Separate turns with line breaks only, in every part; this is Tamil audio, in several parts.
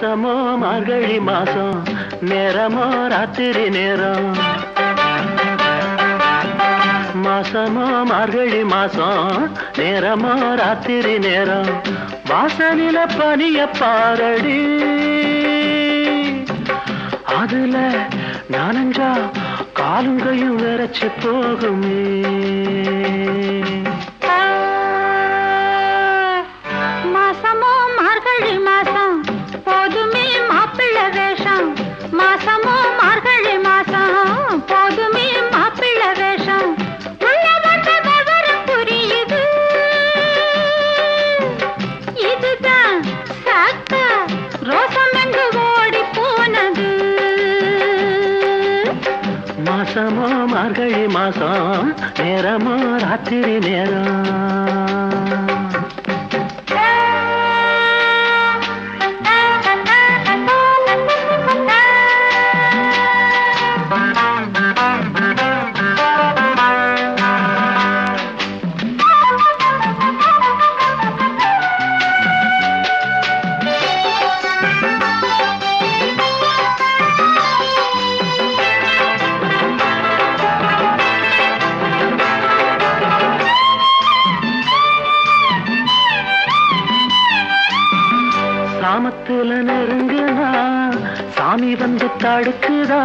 மாசமோ மார்கழி மாசம் நேரமோ ராத்திரி நேரம் மாசமோ மார்கழி மாசம் நேரமோ ராத்திரி நேரம் வாசலில பனிய பாரடி அதுல நானஞ்சா காலுங்கையும் விரைச்சு போகுமே
மாசமோ மார்கழி மாசம் போதுமே மாப்பிள்ளை வேஷம் மாசமோ மார்கழி மாசம் போதுமே மாப்பிள்ளை வேஷம் உள்ள வந்த விவரம் புரியுது இதுதான் சாக்கா ரோசம் எங்கு ஓடி போனது
மாசமோ மார்கழி மாசம் நேரமோ ராத்திரி நேரம் சாமத்துல நெருங்குனா சாமி வந்து தடுக்குதா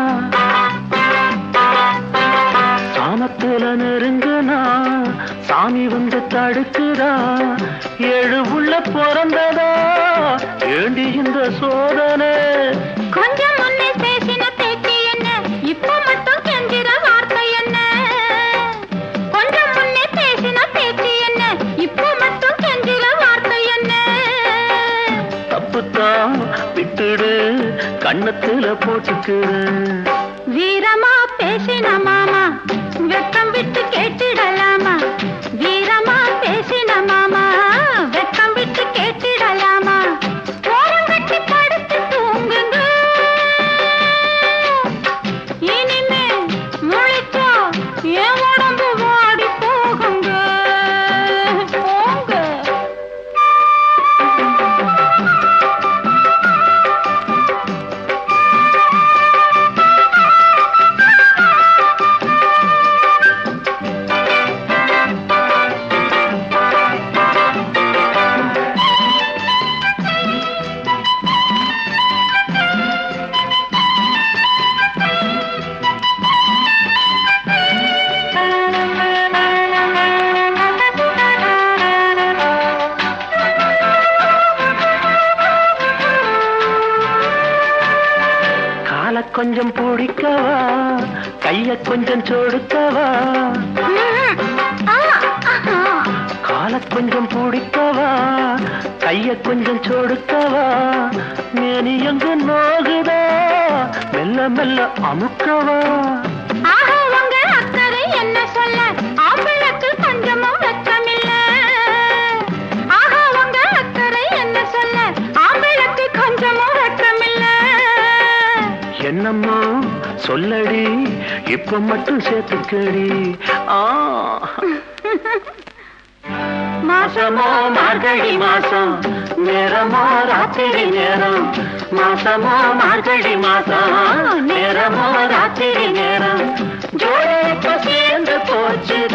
சாமத்துல நெருங்குனா சாமி வந்து தடுக்குதா ஏழு உள்ள பிறந்ததா ஏண்டி இந்த சோதனை
கொஞ்சம் முன்னே பேசின பேச்சு என்ன இப்ப மட்டும் கெஞ்சிற வார்த்தை என்ன கொஞ்சம் முன்னே பேசின பேச்சு என்ன இப்ப மட்டும் கெஞ்சிற வார்த்தை என்ன
தப்புத்தான் விட்டுடு கண்ணத்துல போட்டுக்குடு
வீரமா பேசின மாமா வெக்கம் விட்டு கேட்டிடலாமா வீரமா பேசின மாமா வெக்கம் விட்டு கேட்டிடலாமா ஓரங்கட்டி படுத்து தூங்குங்க இனிமே முழிச்சா என் உடம்பு வாடி போகுங்க போங்க
கால கொஞ்சம் பிடிக்கவா கைய கொஞ்சம் சொடுக்கவா கால கொஞ்சம் பிடிக்கவா கைய கொஞ்சம் சொடுக்கவா மேனி எங்க நோகுதா மெல்ல மெல்ல அமுக்கவா
ஆக உங்க அக்கறை என்ன சொல்ல ஆம்பளுக்கு கொஞ்சமும் வெட்கமில்ல ஆக உங்க அக்கறை என்ன சொல்ல ஆம்பளுக்கு கொஞ்சமும் வெட்கமில்ல
என்னம்மா சொல்லடி இப்ப மட்டும் சேர்த்துக்கடி ஆ மாசமோ மார்கழி மாசம் நேரமோ ராத்திரி நேரம் மாசமோ மார்கழி மாசம் நேரமோ ராத்திரி நேரம் ஜோடி இப்ப சேர்ந்து போச்சு